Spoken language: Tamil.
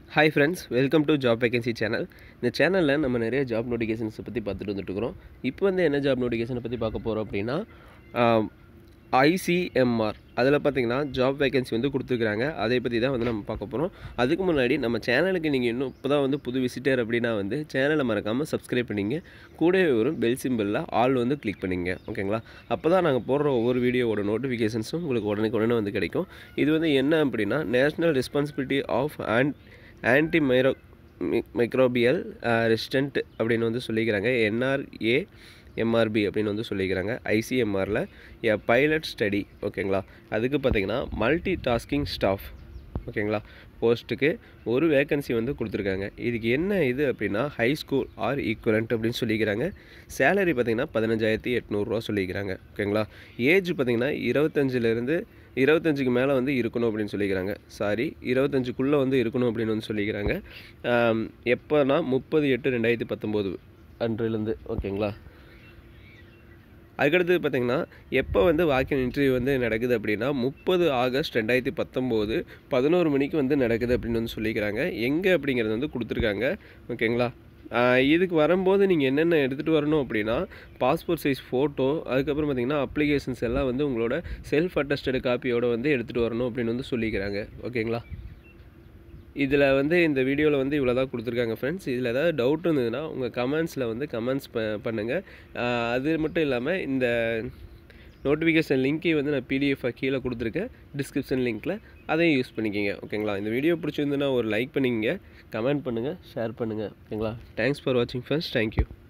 hi friends welcome to job vacancy channel இந்த சேனலில் நம்ம நிறைய ஜாப் நோட்டிஃபிகேஷன்ஸை பற்றி பார்த்துட்டு வந்துட்டுருக்குறோம் இப்போ வந்து என்ன ஜாப் நோட்டிஃபிகேஷனை பற்றி பார்க்க போகிறோம் அப்படின்னா ஐசிஎம்ஆர் அதில் பார்த்தீங்கன்னா ஜாப் வேகன்சி வந்து கொடுத்துருக்குறாங்க அதை பற்றி தான் வந்து நம்ம பார்க்க போகிறோம் அதுக்கு முன்னாடி நம்ம சேனலுக்கு நீங்கள் இன்னும் இப்போ தான் வந்து புது விசிட்டர் அப்படின்னா வந்து சேனலை மறக்காமல் சப்ஸ்கிரைப் பண்ணிங்க கூடவே வரும் பெல் சிம்பிளில் ஆல் வந்து கிளிக் பண்ணிங்க ஓகேங்களா அப்போ தான் நாங்கள் போடுற ஒவ்வொரு வீடியோவோட நோட்டிஃபிகேஷன்ஸும் உங்களுக்கு உடனுக்கு உடனே வந்து கிடைக்கும் இது வந்து என்ன அப்படின்னா national responsibility of and anti மைரோ மைக்ரோபியல் ரெசிஸ்டன்ட் அப்படின்னு வந்து சொல்லிக்கிறாங்க என்ஆர்ஏ எம்ஆர்பி அப்படின்னு வந்து சொல்லிக்கிறாங்க ஐசிஎம்ஆரில் எ பைலட் ஸ்டடி ஓகேங்களா அதுக்கு பார்த்தீங்கன்னா மல்டி டாஸ்கிங் ஸ்டாஃப் ஓகேங்களா போஸ்ட்டுக்கு ஒரு வேக்கன்சி வந்து கொடுத்துருக்காங்க இதுக்கு என்ன இது அப்படின்னா ஹை ஸ்கூல் ஆர் ஈக்குவலண்ட் அப்படின்னு சொல்லிக்கிறாங்க சேலரி பார்த்தீங்கன்னா பதினஞ்சாயிரத்தி எட்நூறுரூவா சொல்லிக்கிறாங்க ஓகேங்களா ஏஜ் பார்த்தீங்கன்னா இருபத்தஞ்சிலேருந்து இருபத்தஞ்சுக்கு மேலே வந்து இருக்கணும் அப்படின்னு சொல்லிக்கிறாங்க சாரி இருபத்தஞ்சுக்குள்ளே வந்து இருக்கணும் அப்படின்னு வந்து சொல்லிக்கிறாங்க எப்போனா முப்பது எட்டு ரெண்டாயிரத்தி பத்தொம்போது அன்றிலேருந்து ஓகேங்களா அதுக்கடுத்து பார்த்திங்கன்னா எப்போ வந்து வாக்கின் இன்டர்வியூ வந்து நடக்குது அப்படின்னா முப்பது ஆகஸ்ட் ரெண்டாயிரத்தி பத்தொம்போது பதினோரு மணிக்கு வந்து நடக்குது அப்படின்னு வந்து சொல்லிக்கிறாங்க எங்கே அப்படிங்கிறது வந்து கொடுத்துருக்காங்க ஓகேங்களா இதுக்கு வரும்போது நீங்கள் என்னென்ன எடுத்துகிட்டு வரணும் அப்படின்னா பாஸ்போர்ட் சைஸ் ஃபோட்டோ அதுக்கப்புறம் பார்த்திங்கன்னா அப்ளிகேஷன்ஸ் எல்லாம் வந்து உங்களோட செல்ஃப் அட்டஸ்டடு காப்பியோடு வந்து எடுத்துகிட்டு வரணும் அப்படின்னு வந்து சொல்லிக்கிறாங்க ஓகேங்களா இதில் வந்து இந்த வீடியோவில் வந்து இவ்வளோ தான் கொடுத்துருக்காங்க ஃப்ரெண்ட்ஸ் இதில் ஏதாவது டவுட் இருந்ததுன்னா உங்கள் கமெண்ட்ஸில் வந்து கமெண்ட்ஸ் ப பண்ணுங்கள் அது மட்டும் இல்லாமல் இந்த நோட்டிஃபிகேஷன் லிங்க்கை வந்து நான் பிடிஎஃபாக கீழே கொடுத்துருக்கேன் டிஸ்கிரிப்ஷன் லிங்க்கில் அதையும் யூஸ் பண்ணிக்கிங்க ஓகேங்களா இந்த வீடியோ பிடிச்சிருந்துன்னா ஒரு லைக் பண்ணிக்கிங்க கமெண்ட் பண்ணுங்கள் ஷேர் பண்ணுங்கள் ஓகேங்களா தேங்க்ஸ் ஃபார் வாட்சிங் ஃப்ரெண்ட்ஸ் தேங்க்யூ